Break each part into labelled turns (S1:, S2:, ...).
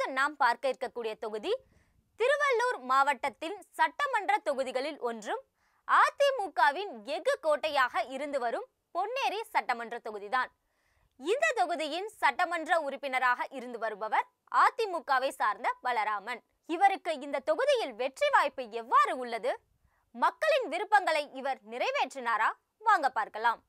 S1: நாம் பார்க்க இருக்கக்கூடிய தொகுதி திருவள்ளூர் மாவட்டத்தின் சட்டமன்ற தொகுதிகளில் ஒன்றும் அதிமுகவின் எஃகு கோட்டையாக இருந்து வரும் பொன்னேரி சட்டமன்ற தொகுதிதான் இந்த தொகுதியின் சட்டமன்ற உறுப்பினராக இருந்து வருபவர் அதிமுகவை சார்ந்த பலராமன் இவருக்கு இந்த தொகுதியில் வெற்றி வாய்ப்பு எவ்வாறு உள்ளது மக்களின் விருப்பங்களை இவர் நிறைவேற்றினாரா வாங்க பார்க்கலாம்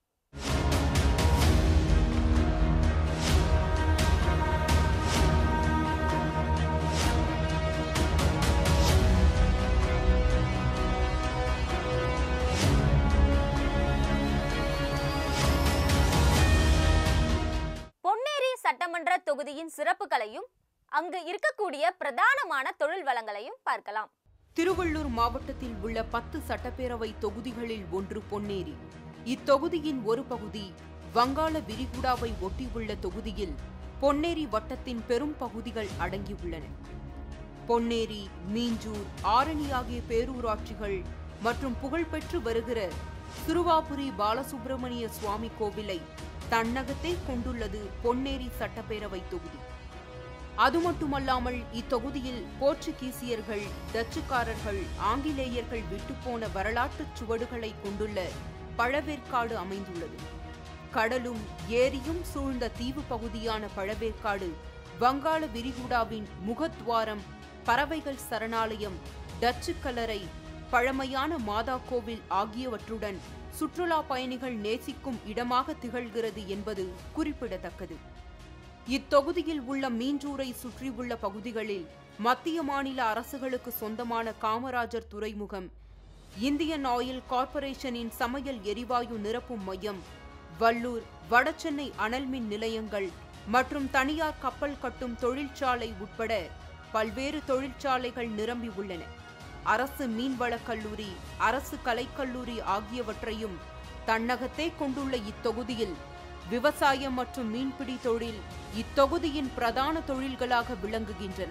S1: பொன்னேரி சட்டமன்ற தொகுதியின் சிறப்புகளையும் அங்கு இருக்கக்கூடிய பிரதானமான தொழில் வளங்களையும் பார்க்கலாம்
S2: திருவள்ளூர் மாவட்டத்தில் உள்ள பத்து சட்டப்பேரவை தொகுதிகளில் ஒன்று பொன்னேரி இத்தொகுதியின் ஒரு பகுதி வங்காள விரிகுடாவை ஒட்டியுள்ள தொகுதியில் பொன்னேரி வட்டத்தின் பெரும் பகுதிகள் அடங்கியுள்ளன பொன்னேரி மீஞ்சூர் ஆரணி ஆகிய பேரூராட்சிகள் மற்றும் புகழ்பெற்று வருகிற சிறுவாபுரி பாலசுப்பிரமணிய சுவாமி கோவிலை தன்னகத்தே கொண்டுள்ளது பொன்னேரி சட்டப்பேரவை தொகுதி அது மட்டுமல்லாமல் இத்தொகுதியில் போர்ச்சுகீசியர்கள் டச்சுக்காரர்கள் ஆங்கிலேயர்கள் விட்டுப்போன வரலாற்றுச் சுவடுகளை கொண்டுள்ள பழவேற்காடு அமைந்துள்ளது கடலும் ஏரியும் சூழ்ந்த தீவு பகுதியான பழவேற்காடு வங்காள விரிகுடாவின் முகத்வாரம் பறவைகள் சரணாலயம் டச்சு கலரை பழமையான மாதா கோவில் ஆகியவற்றுடன் சுற்றுலா பயணிகள் நேசிக்கும் இடமாக திகழ்கிறது என்பது குறிப்பிடத்தக்கது இத்தொகுதியில் உள்ள மீஞ்சூரை சுற்றியுள்ள பகுதிகளில் மத்திய மாநில அரசுகளுக்கு சொந்தமான காமராஜர் துறைமுகம் இந்தியன் ஆயில் கார்ப்பரேஷனின் சமையல் எரிவாயு நிரப்பும் மையம் வல்லூர் வடசென்னை அனல்மின் நிலையங்கள் மற்றும் தனியார் கப்பல் கட்டும் தொழிற்சாலை உட்பட பல்வேறு தொழிற்சாலைகள் நிரம்பி உள்ளன அரசு மீன்வளக் கல்லூரி அரசு கலைக்கல்லூரி ஆகியவற்றையும் தன்னகத்தே கொண்டுள்ள இத்தொகுதியில் விவசாயம் மற்றும் மீன்பிடி தொழில் இத்தொகுதியின் பிரதான தொழில்களாக விளங்குகின்றன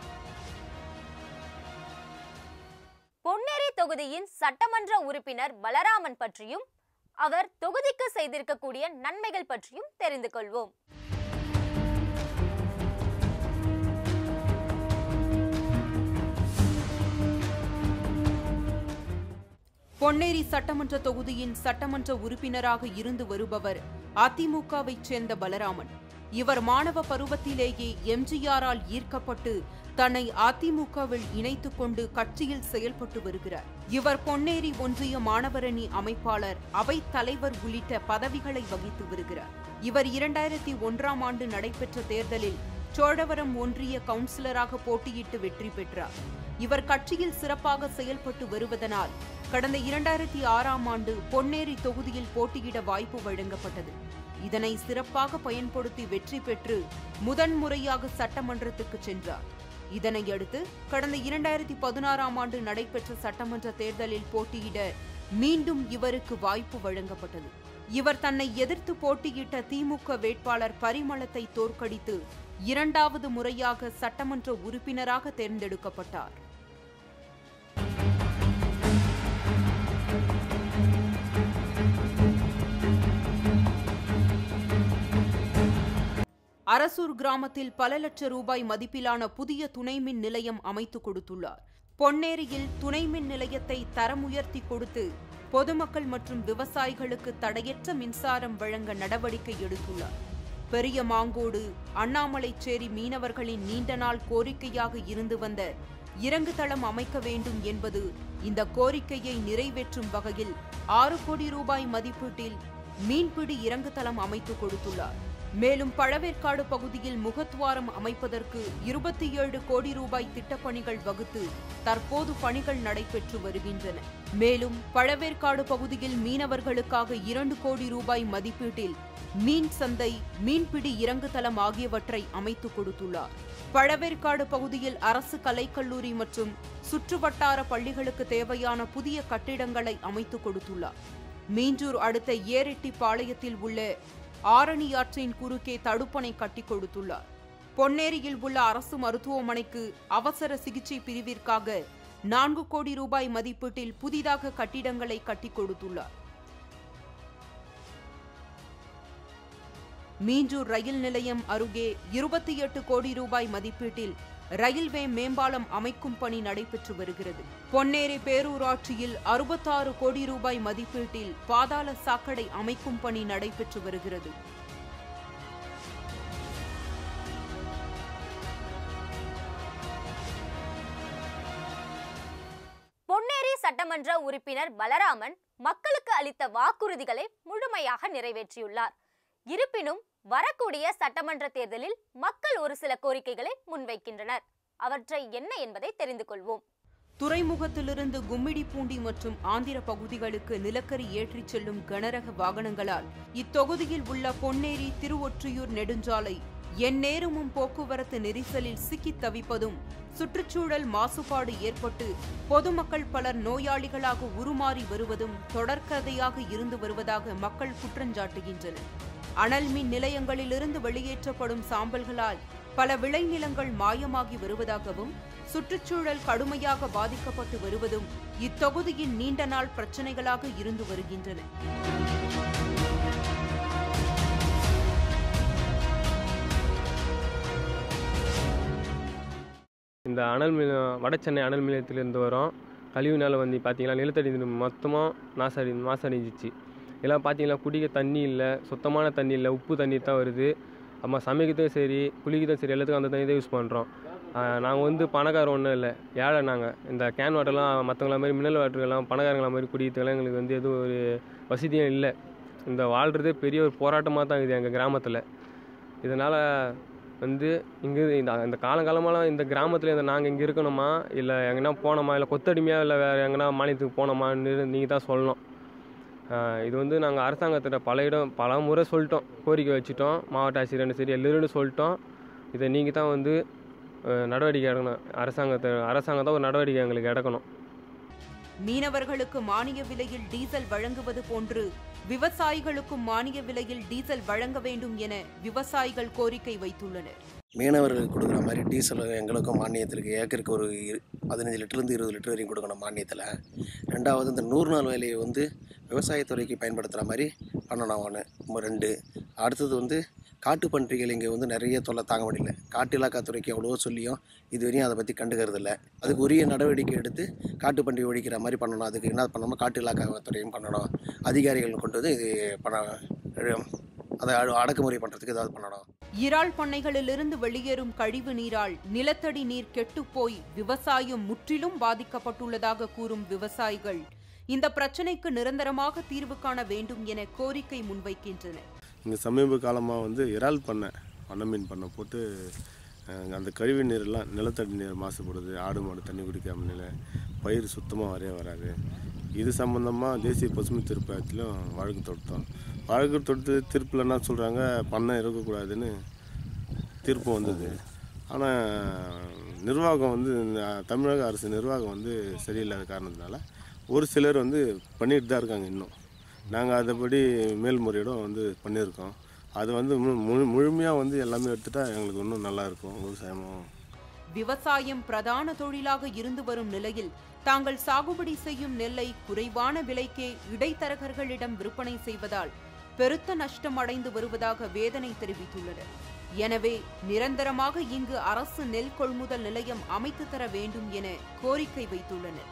S1: பொன்னேரி தொகுதியின் சட்டமன்ற உறுப்பினர் பலராமன் பற்றியும் அவர் தொகுதிக்கு செய்திருக்கக்கூடிய நன்மைகள் பற்றியும் தெரிந்து கொள்வோம்
S2: பொன்னேரி சட்டமன்ற தொகுதியின் சட்டமன்ற உறுப்பினராக இருந்து வருபவர் அதிமுகவைச் சேர்ந்த பலராமன் இவர் மாணவ பருவத்திலேயே எம்ஜிஆரால் ஈர்க்கப்பட்டு தன்னை அதிமுகவில் இணைத்துக் கொண்டு கட்சியில் செயல்பட்டு வருகிறார் இவர் பொன்னேரி ஒன்றிய மாணவரணி அமைப்பாளர் அவைத் தலைவர் உள்ளிட்ட பதவிகளை வகித்து வருகிறார் இவர் இரண்டாயிரத்தி ஒன்றாம் ஆண்டு நடைபெற்ற தேர்தலில் சோழவரம் ஒன்றிய கவுன்சிலராக போட்டியிட்டு வெற்றி பெற்றார் இவர் கட்சியில் சிறப்பாக செயல்பட்டு வருவதனால் கடந்த இரண்டாயிரத்தி ஆறாம் ஆண்டு பொன்னேரி தொகுதியில் போட்டியிட வாய்ப்பு வழங்கப்பட்டது இதனை சிறப்பாக பயன்படுத்தி வெற்றி பெற்று முதன்முறையாக சட்டமன்றத்துக்கு சென்றார் இதனையடுத்து கடந்த இரண்டாயிரத்தி பதினாறாம் ஆண்டு நடைபெற்ற சட்டமன்ற தேர்தலில் போட்டியிட மீண்டும் இவருக்கு வாய்ப்பு வழங்கப்பட்டது இவர் தன்னை எதிர்த்து போட்டியிட்ட திமுக வேட்பாளர் பரிமளத்தை தோற்கடித்து இரண்டாவது முறையாக சட்டமன்ற உறுப்பினராக தேர்ந்தெடுக்கப்பட்டார் அரசூர் கிராமத்தில் பல லட்ச ரூபாய் மதிப்பிலான புதிய துணை மின் நிலையம் அமைத்து கொடுத்துள்ளார் பொன்னேரியில் துணை மின் நிலையத்தை தரம் உயர்த்தி கொடுத்து பொதுமக்கள் மற்றும் விவசாயிகளுக்கு தடையற்ற மின்சாரம் வழங்க நடவடிக்கை எடுத்துள்ளார் பெரிய மாங்கோடு அண்ணாமலைச்சேரி மீனவர்களின் நீண்ட நாள் கோரிக்கையாக இருந்து வந்த இறங்கு தளம் அமைக்க வேண்டும் என்பது இந்த கோரிக்கையை நிறைவேற்றும் வகையில் ஆறு கோடி ரூபாய் மதிப்பீட்டில் மீன்பிடி இறங்கு தளம் அமைத்து கொடுத்துள்ளார் மேலும் பழவேற்காடு பகுதியில் முகத்வாரம் அமைப்பதற்கு இருபத்தி ஏழு கோடி ரூபாய் திட்டப்பணிகள் வகுத்து தற்போது பணிகள் நடைபெற்று வருகின்றன மேலும் பழவேற்காடு பகுதியில் மீனவர்களுக்காக இரண்டு கோடி ரூபாய் மதிப்பீட்டில் மீன் சந்தை மீன்பிடி இறங்குதளம் ஆகியவற்றை அமைத்து கொடுத்துள்ளார் பழவேற்காடு பகுதியில் அரசு கலைக்கல்லூரி மற்றும் சுற்றுவட்டார பள்ளிகளுக்கு தேவையான புதிய கட்டிடங்களை அமைத்து கொடுத்துள்ளார் மீஞ்சூர் அடுத்த ஏரெட்டி பாளையத்தில் உள்ள ஆரணி ஆற்றின் குறுக்கே தடுப்பணை கட்டி கொடுத்துள்ளார் பொன்னேரியில் உள்ள அரசு மருத்துவமனைக்கு அவசர சிகிச்சை பிரிவிற்காக நான்கு கோடி ரூபாய் மதிப்பீட்டில் புதிதாக கட்டிடங்களை கட்டி கொடுத்துள்ளார் மீஞ்சூர் ரயில் நிலையம் அருகே இருபத்தி எட்டு கோடி ரூபாய் மதிப்பீட்டில் ரயில்வே மேம்பாலம் அமைக்கும் பணி நடைபெற்று வருகிறது பொன்னேரி பேரூராட்சியில் அறுபத்தாறு கோடி ரூபாய் மதிப்பீட்டில் பாதாள சாக்கடை அமைக்கும் பணி நடைபெற்று வருகிறது
S1: பொன்னேரி சட்டமன்ற உறுப்பினர் பலராமன் மக்களுக்கு அளித்த வாக்குறுதிகளை முழுமையாக நிறைவேற்றியுள்ளார் இருப்பினும் வரக்கூடிய சட்டமன்ற தேர்தலில் மக்கள் ஒரு சில கோரிக்கைகளை முன்வைக்கின்றனர் அவற்றை என்ன என்பதை தெரிந்து கொள்வோம்
S2: துறைமுகத்திலிருந்து கும்மிடிப்பூண்டி மற்றும் ஆந்திர பகுதிகளுக்கு நிலக்கரி ஏற்றிச் செல்லும் கனரக வாகனங்களால் இத்தொகுதியில் உள்ள பொன்னேரி திருவொற்றியூர் நெடுஞ்சாலை எந்நேரமும் போக்குவரத்து நெரிசலில் சிக்கித் தவிப்பதும் சுற்றுச்சூழல் மாசுபாடு ஏற்பட்டு பொதுமக்கள் பலர் நோயாளிகளாக உருமாறி வருவதும் தொடர்கதையாக இருந்து வருவதாக மக்கள் குற்றஞ்சாட்டுகின்றனர் அனல் மின் நிலையங்களிலிருந்து வெளியேற்றப்படும் சாம்பல்களால் பல விளைநிலங்கள் மாயமாகி வருவதாகவும் சுற்றுச்சூழல் கடுமையாக பாதிக்கப்பட்டு வருவதும் இத்தொகுதியின் நீண்ட நாள் பிரச்சனைகளாக இருந்து வருகின்றன
S3: இந்த அனல் மில் வட சென்னை அனல் நிலையத்திலேருந்து வரும் கழிவுனால வந்து பார்த்தீங்கன்னா நிலத்தடி நீர் மொத்தமாக நாசடி மாசடைஞ்சிச்சு எல்லாம் பார்த்தீங்கன்னா குடிக்க தண்ணி இல்லை சுத்தமான தண்ணி இல்லை உப்பு தண்ணி தான் வருது நம்ம சமைக்கிறதும் சரி குளிக்கிறதும் சரி எல்லாத்துக்கும் அந்த தண்ணி தான் யூஸ் பண்ணுறோம் நாங்கள் வந்து பணக்காரம் ஒன்றும் இல்லை ஏழை நாங்கள் இந்த கேன் வாட்டர்லாம் மற்றவங்கள மாதிரி மினரல் வாட்டர்லாம் பணக்காரங்கள மாதிரி குடிக்கிறதுக்கெல்லாம் எங்களுக்கு வந்து எதுவும் ஒரு வசதியும் இல்லை இந்த வாழ்கிறதே பெரிய ஒரு போராட்டமாக தான் இருக்குது எங்கள் கிராமத்தில் இதனால் வந்து இங்கே இந்த இந்த காலங்காலமாலாம் இந்த கிராமத்தில் இந்த நாங்கள் இங்கே இருக்கணுமா இல்லை எங்கன்னா போனோமா இல்லை கொத்தடிமையாக இல்லை வேறு எங்கன்னா மாநிலத்துக்கு போனோமான்னு நீங்கள் தான் சொல்லணும் ஆஹ் இது வந்து நாங்கள் அரசாங்கத்திட்ட பல இடம் பல முறை சொல்லிட்டோம் கோரிக்கை வச்சுட்டோம் மாவட்ட ஆட்சியர் சரி எல்லாரும் சொல்லிட்டோம் இதை நீங்கள் தான் வந்து ஆஹ் நடவடிக்கை எடுக்கணும் அரசாங்கத்தை அரசாங்கம் தான் ஒரு நடவடிக்கை எங்களுக்கு எடுக்கணும்
S2: மீனவர்களுக்கு மானிய விலையில் டீசல் வழங்குவது போன்று விவசாயிகளுக்கும் மானிய விலையில் டீசல் வழங்க வேண்டும் என விவசாயிகள் கோரிக்கை வைத்துள்ளனர்
S4: மீனவர்களுக்கு கொடுக்குற மாதிரி டீசல் எங்களுக்கும் மானியத்திற்கு ஏக்கருக்கு ஒரு இரு பதினஞ்சு லிட்டர்லேருந்து இருபது லிட்டர் வரைக்கும் கொடுக்கணும் மானியத்தில் ரெண்டாவது இந்த நூறு நாள் வேலையை வந்து விவசாயத்துறைக்கு பயன்படுத்துகிற மாதிரி பண்ணணும் ஒன்று ரெண்டு அடுத்தது வந்து காட்டு பன்றிகள் இங்கே வந்து நிறைய தொல்லை தாங்க முடியல காட்டு இலாக்காத்துறைக்கு எவ்வளவோ சொல்லியும் இதுவரையும் அதை பற்றி கண்டுக்கிறது இல்ல அதுக்கு உரிய நடவடிக்கை எடுத்து காட்டு பன்றி ஒழிக்கிற மாதிரி பண்ணணும் அதுக்கு என்ன பண்ணணும் காட்டு இலாக்காத்துறையும் பண்ணணும் அதிகாரிகள் கொண்டு வந்து இது பண்ண அதை அடு- அடக்குமுறை பண்ணுறதுக்கு ஏதாவது பண்ணணும்
S2: இறால் பண்ணைகளிலிருந்து வெளியேறும் கழிவு நீரால் நிலத்தடி நீர் கெட்டுப்போய் விவசாயம் முற்றிலும் பாதிக்கப்பட்டுள்ளதாக கூறும் விவசாயிகள் இந்த பிரச்சினைக்கு நிரந்தரமாக தீர்வு காண வேண்டும் என கோரிக்கை முன்வைக்கின்றனர்
S5: இங்கே சமீப காலமாக வந்து இறால் பண்ணை பண்ணை மீன் பண்ணை போட்டு அஹ், அந்த கழிவு நீரெல்லாம் நிலத்தடி நீர் மாசுபடுது ஆடு மாடு தண்ணி குடிக்காம நிலை பயிர் சுத்தமாக வரவே வராது இது சம்மந்தமாக தேசிய பசுமை திருப்பத்திலும் வழக்கு தொடுத்தோம் வழக்கு தொடுத்து தீர்ப்பில் என்ன சொல்கிறாங்க பண்ணை இருக்கக்கூடாதுன்னு தீர்ப்பு வந்தது ஆனால் நிர்வாகம் வந்து இந்த தமிழக அரசு நிர்வாகம் வந்து சரியில்லாத காரணத்தினால ஒரு சிலர் வந்து பண்ணிட்டு தான் இருக்காங்க இன்னும் நாங்கள் அதைப்படி மேல்முறையீடும் வந்து பண்ணியிருக்கோம் அது வந்து மு- முழு முழுமையாக வந்து எல்லாமே எடுத்துட்டா எங்களுக்கு இன்னும் நல்லா இருக்கும் விவசாயமும்
S2: விவசாயம் பிரதான தொழிலாக இருந்து வரும் நிலையில் தாங்கள் சாகுபடி செய்யும் நெல்லை குறைவான விலைக்கே இடைத்தரகர்களிடம் விற்பனை செய்வதால் பெருத்த நஷ்டம் அடைந்து வருவதாக வேதனை தெரிவித்துள்ளனர் எனவே நிரந்தரமாக இங்கு அரசு நெல் கொள்முதல் நிலையம் அமைத்து தர வேண்டும் என கோரிக்கை வைத்துள்ளனர்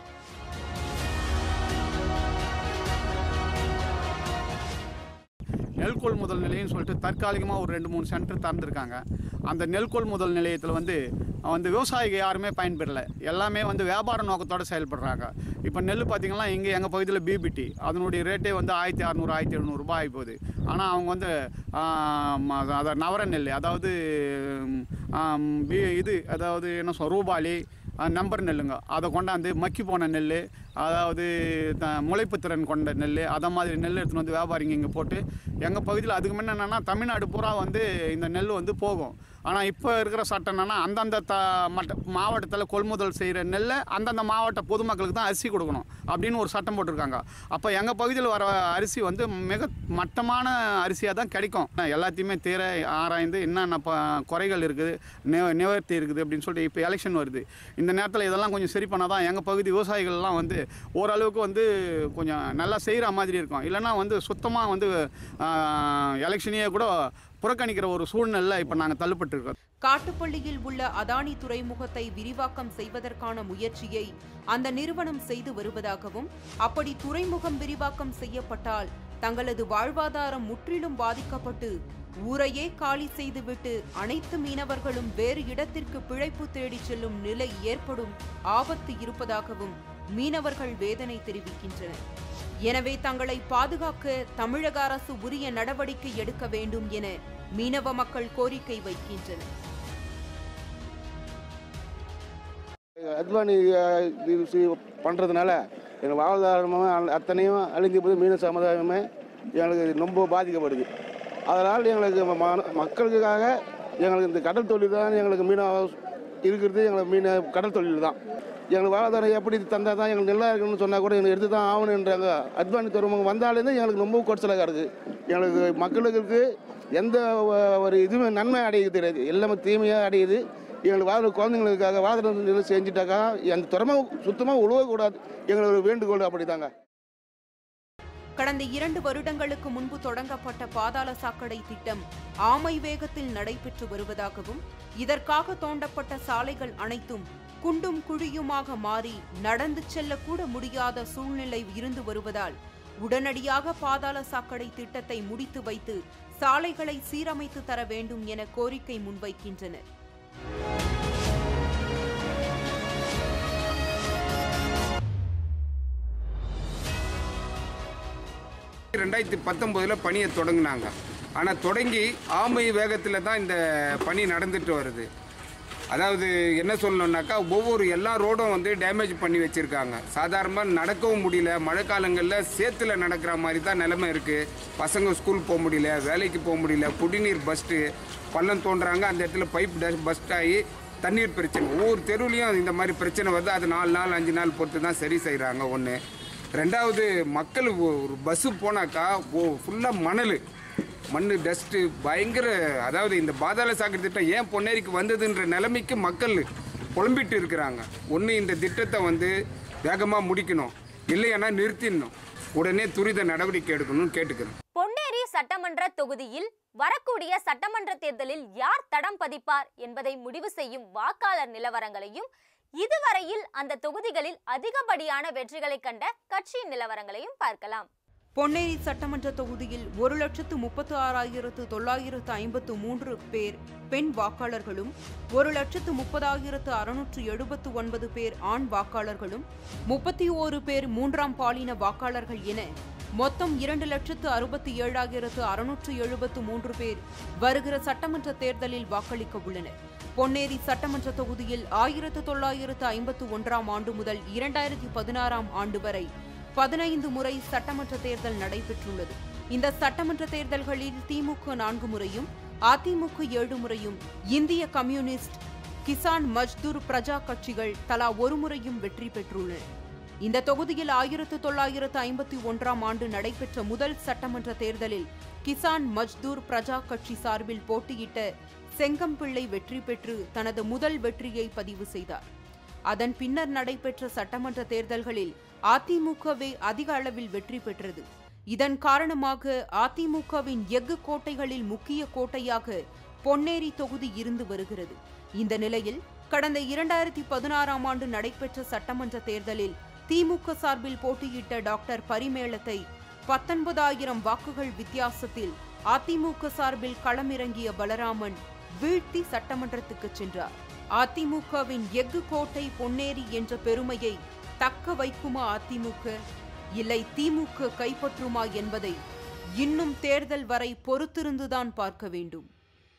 S6: நெல் கொள்முதல் நிலையம்னு சொல்லிட்டு தற்காலிகமாக ஒரு ரெண்டு மூணு சென்டர் திறந்துருக்காங்க அந்த நெல் கொள்முதல் நிலையத்தில் வந்து வந்து விவசாயிகள் யாருமே பயன்பெறல எல்லாமே வந்து வியாபார நோக்கத்தோடு செயல்படுறாங்க இப்போ நெல் பார்த்திங்கன்னா இங்கே எங்கள் பகுதியில் பிபிடி அதனுடைய ரேட்டே வந்து ஆயிரத்தி அறநூறு ஆயிரத்தி எழுநூறுபா ஆகி போகுது ஆனால் அவங்க வந்து ஆம், அத நவர நெல் அதாவது ஆம், பி- இது அதாவது என்ன சொல் ரூபாலி அஹ், நம்பர் நெல்லுங்க அதை கொண்டாந்து மக்கி போன நெல் அதாவது த முளைப்பு திறன் கொண்ட நெல் அதை மாதிரி நெல் எடுத்துகிட்டு வந்து வியாபாரிங்க இங்கே போட்டு எங்கள் பகுதியில் அதுக்கு முன்ன என்னென்னா தமிழ்நாடு பூரா வந்து இந்த நெல் வந்து போகும் ஆனால் இப்போ இருக்கிற சட்டம் என்னென்னா அந்தந்த த மட்ட மாவட்டத்தில் கொள்முதல் செய்கிற நெல்லை அந்தந்த மாவட்ட பொதுமக்களுக்கு தான் அரிசி கொடுக்கணும் அப்படின்னு ஒரு சட்டம் போட்டிருக்காங்க அப்போ எங்கள் பகுதியில் வர அரிசி வந்து மிக மட்டமான அரிசியாக தான் கிடைக்கும் எல்லாத்தையுமே தீர ஆராய்ந்து என்னென்ன ப குறைகள் இருக்குது நி நிவர்த்தி இருக்குது அப்படின்னு சொல்லிட்டு இப்போ எலெக்ஷன் வருது இந்த நேரத்தில் இதெல்லாம் கொஞ்சம் சரி பண்ணால் தான் எங்கள் பகுதி விவசாயிகள்லாம் வந்து ஓரளவுக்கு வந்து கொஞ்சம் நல்லா செய்கிற மாதிரி இருக்கும் இல்லைன்னா வந்து சுத்தமாக வந்து எலெக்ஷனையே கூட புறக்கணிக்கிற ஒரு சூழ்நிலையில் இப்போ நாங்கள் தள்ளப்பட்டிருக்கோம்
S2: காட்டுப்பள்ளியில் உள்ள அதானி துறைமுகத்தை விரிவாக்கம் செய்வதற்கான முயற்சியை அந்த நிறுவனம் செய்து வருவதாகவும் அப்படி துறைமுகம் விரிவாக்கம் செய்யப்பட்டால் தங்களது வாழ்வாதாரம் முற்றிலும் பாதிக்கப்பட்டு ஊரையே காலி செய்துவிட்டு அனைத்து மீனவர்களும் வேறு இடத்திற்கு பிழைப்பு தேடிச் செல்லும் நிலை ஏற்படும் ஆபத்து இருப்பதாகவும் மீனவர்கள் வேதனை தெரிவிக்கின்றனர் எனவே தங்களை பாதுகாக்க தமிழக அரசு உரிய நடவடிக்கை எடுக்க வேண்டும் என மீனவ மக்கள் கோரிக்கை வைக்கின்றனர்
S7: அத்வானி அஹ், இது சி- பண்றதுனால எங்கள் வாழ்வாதாரமும் அ- அத்தனையும் அழிஞ்சு போது மீன சமுதாயமே எங்களுக்கு ரொம்ப பாதிக்கப்படுது அதனால் எங்களுக்கு ம- ம- மக்களுக்காக எங்களுக்கு இந்த கடல் தொழில் தான் எங்களுக்கு மீன இருக்கிறது எங்களுக்கு மீன கடல் தொழில் தான் எங்களுக்கு வாழ்வாதாரம் எப்படி தந்தால் தான் எங்களுக்கு நல்லா இருக்குன்னு சொன்னால் கூட எங்களுக்கு எடுத்து தான் ஆகணுன்றாங்க அத்வானி துறைமுகம் வந்தாலேருந்து எங்களுக்கு ரொம்ப குறைச்சலாக இருக்குது எங்களுக்கு மக்களுக்கு எந்த ஒ- ஒரு இதுவுமே நன்மை அடையுது தெரியாது எல்லாமே தீமையாக அடையுது எங்களுக்கு வாத குழந்தைங்களுக்காக வாத நிலை செஞ்சுட்டாக்கா அந்த திறமை சுத்தமாக உழுவக்கூடாது எங்களோட வேண்டுகோள் அப்படிதாங்க
S2: கடந்த இரண்டு வருடங்களுக்கு முன்பு தொடங்கப்பட்ட பாதாள சாக்கடை திட்டம் ஆமை வேகத்தில் நடைபெற்று வருவதாகவும் இதற்காக தோண்டப்பட்ட சாலைகள் அனைத்தும் குண்டும் குழியுமாக மாறி நடந்து செல்லக்கூட முடியாத சூழ்நிலை இருந்து வருவதால் உடனடியாக பாதாள சாக்கடை திட்டத்தை முடித்து வைத்து சாலைகளை சீரமைத்து தர வேண்டும் என கோரிக்கை முன்வைக்கின்றனர்
S8: ரெண்டாயிரத்தி பத்தொம்போதில் பணியை தொடங்கினாங்க ஆனால் தொடங்கி ஆமை வேகத்தில் தான் இந்த பணி நடந்துட்டு வருது அதாவது என்ன சொல்லணுன்னாக்கா ஒவ்வொரு எல்லா ரோடும் வந்து டேமேஜ் பண்ணி வச்சுருக்காங்க சாதாரணமாக நடக்கவும் முடியல மழைக்காலங்களில் சேத்துல நடக்கிற மாதிரி தான் நிலைமை இருக்குது பசங்க ஸ்கூல் போக முடியல வேலைக்கு போக முடியல குடிநீர் பஸ்ட்டு பள்ளம் தோன்றாங்க அந்த இடத்துல பைப் பஸ்ட் ஆகி தண்ணீர் பிரச்சனை ஒவ்வொரு தெருவுலையும் இந்த மாதிரி பிரச்சனை வருது அது நாலு நாள் அஞ்சு நாள் பொறுத்து தான் சரி செய்கிறாங்க ஒன்று ரெண்டாவது மக்கள் ஒ- ஒரு பஸ்ஸு போனாக்கா ஓ ஃபுல்லாக மணல் மண் டஸ்ட்டு பயங்கர அதாவது இந்த பாதாள சாக்கடை திட்டம் ஏன் பொன்னேரிக்கு வந்ததுன்ற நிலைமைக்கு மக்கள் புலம்பிட்டு இருக்கிறாங்க ஒன்று இந்த திட்டத்தை வந்து வேகமாக முடிக்கணும் இல்லைன்னா நிறுத்திடணும் உடனே துரித நடவடிக்கை எடுக்கணும்னு கேட்டுக்கிறேன்
S1: பொன்னேரி சட்டமன்ற தொகுதியில் வரக்கூடிய சட்டமன்ற தேர்தலில் யார் தடம் பதிப்பார் என்பதை முடிவு செய்யும் வாக்காளர் நிலவரங்களையும் இதுவரையில் அந்த தொகுதிகளில் அதிகப்படியான வெற்றிகளை கண்ட கட்சியின் நிலவரங்களையும் பார்க்கலாம்
S2: பொன்னேரி சட்டமன்ற தொகுதியில் ஒரு லட்சத்து முப்பத்து ஆறாயிரத்து தொள்ளாயிரத்து ஐம்பத்து மூன்று பேர் பெண் வாக்காளர்களும் ஒரு லட்சத்து முப்பதாயிரத்து அறுநூற்று எழுபத்து ஒன்பது பேர் ஆண் வாக்காளர்களும் முப்பத்தி ஓரு பேர் மூன்றாம் பாலின வாக்காளர்கள் என மொத்தம் இரண்டு லட்சத்து அறுபத்தி ஏழாயிரத்து அறுநூற்று எழுபத்து மூன்று பேர் வருகிற சட்டமன்ற தேர்தலில் வாக்களிக்க உள்ளனர் பொன்னேரி சட்டமன்ற தொகுதியில் ஆயிரத்து தொள்ளாயிரத்து ஐம்பத்து ஒன்றாம் ஆண்டு முதல் இரண்டாயிரத்தி பதினாறாம் ஆண்டு வரை பதினைந்து முறை சட்டமன்ற தேர்தல் நடைபெற்றுள்ளது இந்த சட்டமன்ற தேர்தல்களில் திமுக நான்கு முறையும் அதிமுக ஏழு முறையும் இந்திய கம்யூனிஸ்ட் கிசான் மஜ்தூர் பிரஜா கட்சிகள் தலா ஒரு முறையும் வெற்றி பெற்றுள்ளன இந்த தொகுதியில் ஆயிரத்து தொள்ளாயிரத்து ஐம்பத்தி ஒன்றாம் ஆண்டு நடைபெற்ற முதல் சட்டமன்ற தேர்தலில் கிசான் மஜ்தூர் பிரஜா கட்சி சார்பில் போட்டியிட்ட செங்கம்பிள்ளை வெற்றி பெற்று தனது முதல் வெற்றியை பதிவு செய்தார் அதன் பின்னர் நடைபெற்ற சட்டமன்ற தேர்தல்களில் அதிமுகவே அதிக அளவில் வெற்றி பெற்றது இதன் காரணமாக அதிமுகவின் எஃகு கோட்டைகளில் முக்கிய கோட்டையாக பொன்னேரி தொகுதி இருந்து வருகிறது இந்த நிலையில் கடந்த இரண்டாயிரத்தி பதினாறாம் ஆண்டு நடைபெற்ற சட்டமன்ற தேர்தலில் திமுக சார்பில் போட்டியிட்ட டாக்டர் பரிமேளத்தை பத்தொன்பதாயிரம் வாக்குகள் வித்தியாசத்தில் அதிமுக சார்பில் களமிறங்கிய பலராமன் வீழ்த்தி சட்டமன்றத்துக்கு சென்றார் அதிமுகவின் எஃகு கோட்டை பொன்னேரி என்ற பெருமையை தக்க வைக்குமா அதிமுக இல்லை திமுக கைப்பற்றுமா என்பதை இன்னும் தேர்தல் வரை பொறுத்திருந்துதான் பார்க்க வேண்டும்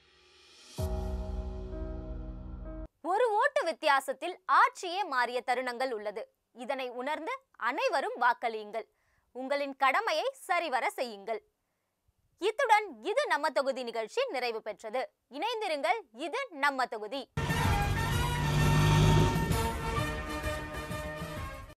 S1: ஒரு ஓட்டு வித்தியாசத்தில் ஆட்சியே மாறிய தருணங்கள் உள்ளது இதனை உணர்ந்து அனைவரும் வாக்களியுங்கள் உங்களின் கடமையை சரிவர செய்யுங்கள் இத்துடன் இது நம்ம தொகுதி நிகழ்ச்சி நிறைவு பெற்றது இணைந்திருங்கள் இது நம்ம தொகுதி